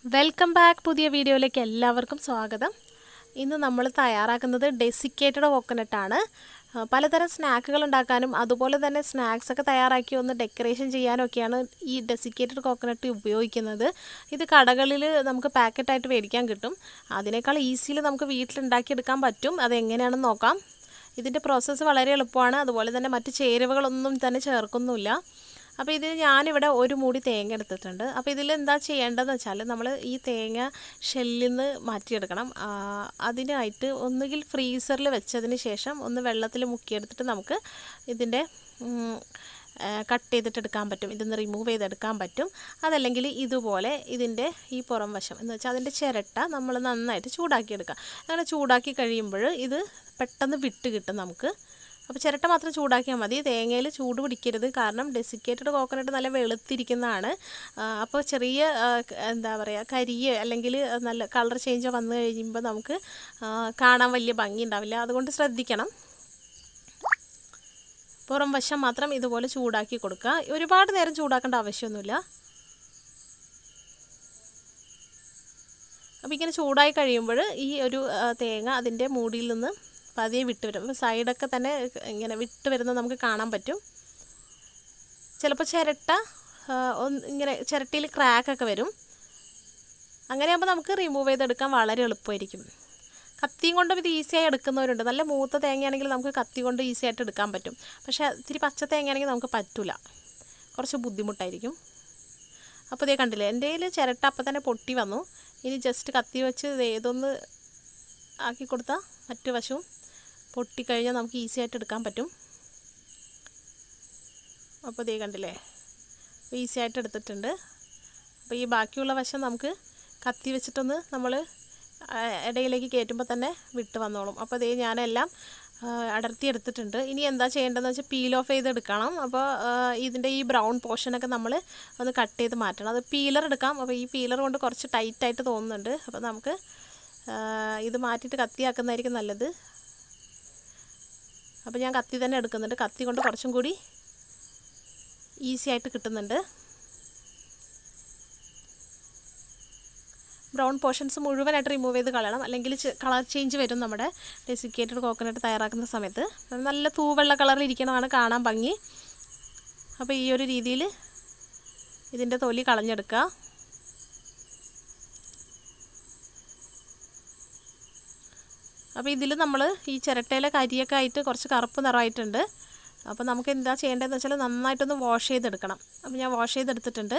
welcome back പുതിയ വീഡിയോയിലേക്ക് എല്ലാവർക്കും സ്വാഗതം ഇന്ന് നമ്മൾ തയ്യാറാക്കുന്നത് ഡെസിക്കേറ്റഡ് കോക്കനട്ടാണ് പലതരം സ്നാക്കുകൾ ഉണ്ടാക്കാനും അതുപോലെ തന്നെ സ്നാക്സ് ഒക്കെ തയ്യാറാക്കി ഒന്ന് ഡെക്കറേഷൻ ചെയ്യാനൊക്കെയാണ് ഈ ഡെസിക്കേറ്റഡ് കോക്കനട്ട് ഉപയോഗിക്കുന്നത് ഇത് കടകളിൽ നമുക്ക് പാക്കറ്റായിട്ട് മേടിക്കാൻ കിട്ടും അതിനേക്കാൾ ഈസിയിൽ നമുക്ക് വീട്ടിലുണ്ടാക്കിയെടുക്കാൻ പറ്റും അതെങ്ങനെയാണെന്ന് നോക്കാം ഇതിൻ്റെ പ്രോസസ്സ് വളരെ എളുപ്പമാണ് അതുപോലെ തന്നെ മറ്റ് ചേരുവകളൊന്നും തന്നെ ചേർക്കുന്നില്ല അപ്പോൾ ഇത് ഞാനിവിടെ ഒരു മൂടി തേങ്ങ എടുത്തിട്ടുണ്ട് അപ്പോൾ ഇതിൽ എന്താ ചെയ്യേണ്ടതെന്ന് വെച്ചാൽ നമ്മൾ ഈ തേങ്ങ ഷെല്ലിൽ നിന്ന് മാറ്റിയെടുക്കണം ആ, അതിനായിട്ട് ഒന്നുകിൽ ഫ്രീസറിൽ വെച്ചതിന് ശേഷം ഒന്ന് വെള്ളത്തിൽ മുക്കിയെടുത്തിട്ട് നമുക്ക് ഇതിൻ്റെ കട്ട് ചെയ്തിട്ട് എടുക്കാൻ പറ്റും ഇതിന്ന് റിമൂവ് ചെയ്തെടുക്കാൻ പറ്റും അതല്ലെങ്കിൽ ഇതുപോലെ ഇതിൻ്റെ ഈ പുറം വശം എന്ന് വെച്ചാൽ അതിൻ്റെ ചിരട്ട നമ്മൾ നന്നായിട്ട് ചൂടാക്കിയെടുക്കുക അങ്ങനെ ചൂടാക്കി കഴിയുമ്പോൾ ഇത് പെട്ടെന്ന് വിട്ട് കിട്ടും നമുക്ക് അപ്പോൾ ചിരട്ട മാത്രം ചൂടാക്കിയാൽ മതി തേങ്ങയിൽ ചൂട് പിടിക്കരുത് കാരണം ഡെസിക്കേറ്റഡ് കോക്കനട്ട് നല്ല വെളുത്തിരിക്കുന്നതാണ് ആ, അപ്പോൾ ചെറിയ ആ, ക- എന്താ പറയുക കരിയ അല്ലെങ്കിൽ നല്ല കളർ ചേഞ്ച് വന്നു കഴിയുമ്പോൾ നമുക്ക് ആ, കാണാൻ വലിയ ഭംഗി ഉണ്ടാവില്ല അതുകൊണ്ട് ശ്രദ്ധിക്കണം പുറം വശം മാത്രം ഇതുപോലെ ചൂടാക്കി കൊടുക്കുക ഒരുപാട് നേരം ചൂടാക്കേണ്ട ആവശ്യമൊന്നുമില്ല അപ്പോൾ ഇങ്ങനെ ചൂടായി കഴിയുമ്പോൾ ഈ ഒരു ആ, തേങ്ങ അതിൻ്റെ മൂടിയിൽ നിന്ന് പതിയെ വിട്ട് വരും അപ്പോൾ സൈഡൊക്കെ തന്നെ ഇങ്ങനെ വിട്ട് വരുന്നത് നമുക്ക് കാണാൻ പറ്റും ചിലപ്പോൾ ചിരട്ട ആ, ഒന്ന് ഇങ്ങനെ ചിരട്ടയിൽ ക്രാക്കൊക്കെ വരും അങ്ങനെയാകുമ്പോൾ നമുക്ക് റിമൂവ് ചെയ്തെടുക്കാൻ വളരെ എളുപ്പമായിരിക്കും കത്തിയും കൊണ്ടും ഇത് ഈസിയായി എടുക്കുന്നവരുണ്ട് നല്ല മൂത്ത തേങ്ങയാണെങ്കിൽ നമുക്ക് കത്തി കൊണ്ട് ഈസി ആയിട്ട് എടുക്കാൻ പറ്റും പക്ഷേ ഇത്തിരി പച്ച തേങ്ങയാണെങ്കിൽ നമുക്ക് പറ്റില്ല കുറച്ച് ബുദ്ധിമുട്ടായിരിക്കും അപ്പോൾ ഇതേ കണ്ടില്ലേ എൻ്റെ കയ്യിൽ ചിരട്ട അപ്പം തന്നെ പൊട്ടി വന്നു ഇനി ജസ്റ്റ് കത്തി വെച്ച് ദേ ഇതൊന്ന് ആക്കി കൊടുത്താൽ മറ്റു വശവും പൊട്ടിക്കഴിഞ്ഞാൽ നമുക്ക് ഈസി ആയിട്ട് എടുക്കാൻ പറ്റും അപ്പോൾ ഇതേ കണ്ടില്ലേ അപ്പോൾ ഈസി ആയിട്ട് എടുത്തിട്ടുണ്ട് അപ്പോൾ ഈ ബാക്കിയുള്ള വശം നമുക്ക് കത്തി വെച്ചിട്ടൊന്ന് നമ്മൾ ഇടയിലേക്ക് കയറ്റുമ്പോൾ തന്നെ വിട്ട് വന്നോളും അപ്പോൾ ഇതേ ഞാനെല്ലാം ആ, അടർത്തി എടുത്തിട്ടുണ്ട് ഇനി എന്താ ചെയ്യേണ്ടതെന്ന് വെച്ചാൽ പീൽ ഓഫ് ചെയ്തെടുക്കണം അപ്പോൾ ആ, ഇതിൻ്റെ ഈ ബ്രൗൺ പോർഷനൊക്കെ നമ്മൾ ഒന്ന് കട്ട് ചെയ്ത് മാറ്റണം അത് പീലർ എടുക്കാം അപ്പോൾ ഈ പീലർ കൊണ്ട് കുറച്ച് ടൈറ്റായിട്ട് തോന്നുന്നുണ്ട് അപ്പോൾ നമുക്ക് ആ, ഇത് മാറ്റിയിട്ട് കത്തിയാക്കുന്നതായിരിക്കും നല്ലത് അപ്പോൾ ഞാൻ കത്തി തന്നെ എടുക്കുന്നുണ്ട് കത്തി കൊണ്ട് കുറച്ചും കൂടി ഈസി ആയിട്ട് കിട്ടുന്നുണ്ട് ബ്രൗൺ പോർഷൻസ് മുഴുവനായിട്ട് റിമൂവ് ചെയ്ത് കളയണം അല്ലെങ്കിൽ കളർ ചേഞ്ച് വരും നമ്മുടെ ഡെസിക്കേറ്റഡ് കോക്കനട്ട് തയ്യാറാക്കുന്ന സമയത്ത് അത് നല്ല തൂവെള്ള കളറിൽ ഇരിക്കണമാണ് കാണാൻ ഭംഗി അപ്പോൾ ഈ ഒരു രീതിയിൽ ഇതിൻ്റെ തൊലി കളഞ്ഞെടുക്കുക അപ്പോൾ ഇതിൽ നമ്മൾ ഈ ചിരട്ടയിലെ കരിയൊക്കെ ആയിട്ട് കുറച്ച് കറുപ്പ് നിറമായിട്ടുണ്ട് അപ്പോൾ നമുക്ക് എന്താ ചെയ്യേണ്ടതെന്ന് വെച്ചാൽ നന്നായിട്ടൊന്ന് വാഷ് ചെയ്തെടുക്കണം അപ്പോൾ ഞാൻ വാഷ് ചെയ്തെടുത്തിട്ടുണ്ട്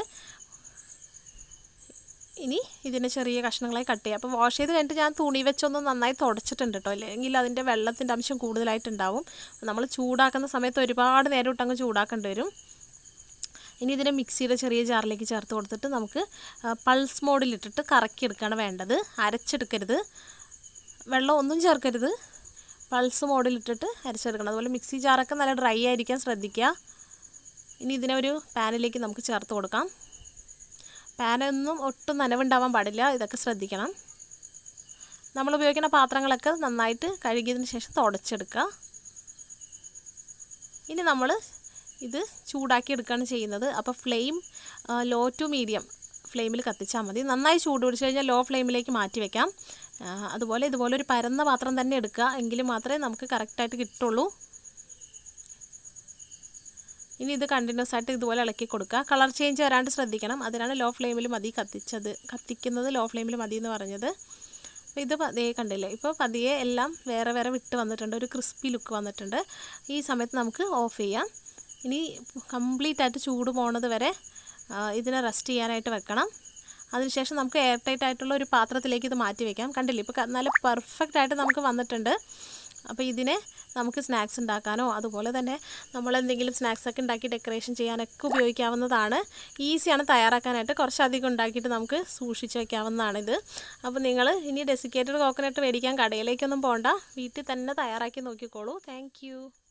ഇനി ഇതിനെ ചെറിയ കഷ്ണങ്ങളായി കട്ട് ചെയ്യാം അപ്പോൾ വാഷ് ചെയ്ത് കഴിഞ്ഞിട്ട് ഞാൻ തുണി വെച്ചൊന്ന് നന്നായി തുടച്ചിട്ടുണ്ട് കേട്ടോ അല്ലെങ്കിൽ അതിൻ്റെ വെള്ളത്തിൻ്റെ അംശം കൂടുതലായിട്ടുണ്ടാവും നമ്മൾ ചൂടാക്കുന്ന സമയത്ത് ഒരുപാട് നേരം ഇട്ടങ്ങ് ചൂടാക്കേണ്ടി വരും ഇനി ഇതിനെ മിക്സിയുടെ ചെറിയ ജാറിലേക്ക് ചേർത്ത് കൊടുത്തിട്ട് നമുക്ക് പൾസ് മോഡിലിട്ടിട്ട് കറക്കിയെടുക്കുകയാണ് വേണ്ടത് അരച്ചെടുക്കരുത് വെള്ളം ഒന്നും ചേർക്കരുത് പൾസ് മോഡിലിട്ടിട്ട് അരച്ചെടുക്കണം അതുപോലെ മിക്സി ജാറൊക്കെ നല്ല ഡ്രൈ ആയിരിക്കാൻ ശ്രദ്ധിക്കുക ഇനി ഇതിനെ ഒരു പാനിലേക്ക് നമുക്ക് ചേർത്ത് കൊടുക്കാം പാനൊന്നും ഒട്ടും നനവുണ്ടാവാൻ പാടില്ല ഇതൊക്കെ ശ്രദ്ധിക്കണം നമ്മൾ ഉപയോഗിക്കുന്ന പാത്രങ്ങളൊക്കെ നന്നായിട്ട് കഴുകിയതിന് ശേഷം തുടച്ചെടുക്കുക ഇനി നമ്മൾ ഇത് ചൂടാക്കി എടുക്കുകയാണ് ചെയ്യുന്നത് അപ്പോൾ ഫ്ലെയിം ലോ ടു മീഡിയം ഫ്ലെയിമിൽ കത്തിച്ചാൽ മതി നന്നായി ചൂട് പിടിച്ച് കഴിഞ്ഞാൽ ലോ ഫ്ലെയിമിലേക്ക് മാറ്റി വെക്കാം ആ, അതുപോലെ ഇതുപോലെ ഒരു പരന്ന പാത്രം തന്നെ എടുക്കുക എങ്കിൽ മാത്രമേ നമുക്ക് കറക്റ്റായിട്ട് കിട്ടുള്ളൂ ഇനി ഇത് കണ്ടിന്യൂസ് ആയിട്ട് ഇതുപോലെ ഇളക്കി കൊടുക്കുക കളർ ചേഞ്ച് വരാണ്ട് ശ്രദ്ധിക്കണം അതിനാണ് ലോ ഫ്ലെയിമിൽ മതി കത്തിച്ചത് കത്തിക്കുന്നത് ലോ ഫ്ലെയിമിൽ മതി എന്ന് പറഞ്ഞത് അപ്പോൾ ഇത് പതിയെ കണ്ടില്ലേ ഇപ്പോൾ പതിയെ എല്ലാം വേറെ വേറെ വിട്ട് വന്നിട്ടുണ്ട് ഒരു ക്രിസ്പി ലുക്ക് വന്നിട്ടുണ്ട് ഈ സമയത്ത് നമുക്ക് ഓഫ് ചെയ്യാം ഇനി കംപ്ലീറ്റ് ആയിട്ട് ചൂട് പോണത് വരെ ആ, ഇതിനെ റെസ്റ്റ് ചെയ്യാനായിട്ട് വെക്കണം അതിനുശേഷം നമുക്ക് എയർ ടൈറ്റ് ആയിട്ടുള്ള ഒരു പാത്രത്തിലേക്ക് ഇത് മാറ്റി വെക്കാം കണ്ടില്ലേ ഇപ്പോൾ ക- നല്ല പെർഫെക്റ്റ് ആയിട്ട് നമുക്ക് വന്നിട്ടുണ്ട് അപ്പോൾ ഇതിനെ നമുക്ക് സ്നാക്സ് ഉണ്ടാക്കാനോ അതുപോലെ തന്നെ നമ്മൾ എന്തെങ്കിലും സ്നാക്സ് ഒക്കെ ഉണ്ടാക്കി ഡെക്കറേഷൻ ചെയ്യാനൊക്കെ ഉപയോഗിക്കാവുന്നതാണ് ഈസിയാണ് തയ്യാറാക്കാനായിട്ട് കുറച്ചധികം ഉണ്ടാക്കിയിട്ട് നമുക്ക് സൂക്ഷിച്ച് വെക്കാവുന്നതാണിത് അപ്പോൾ നിങ്ങൾ ഇനി ഡെസിക്കേറ്റഡ് കോക്കനട്ട് മേടിക്കാൻ കടയിലേക്കൊന്നും പോകണ്ട വീട്ടിൽ തന്നെ തയ്യാറാക്കി നോക്കിക്കോളൂ താങ്ക്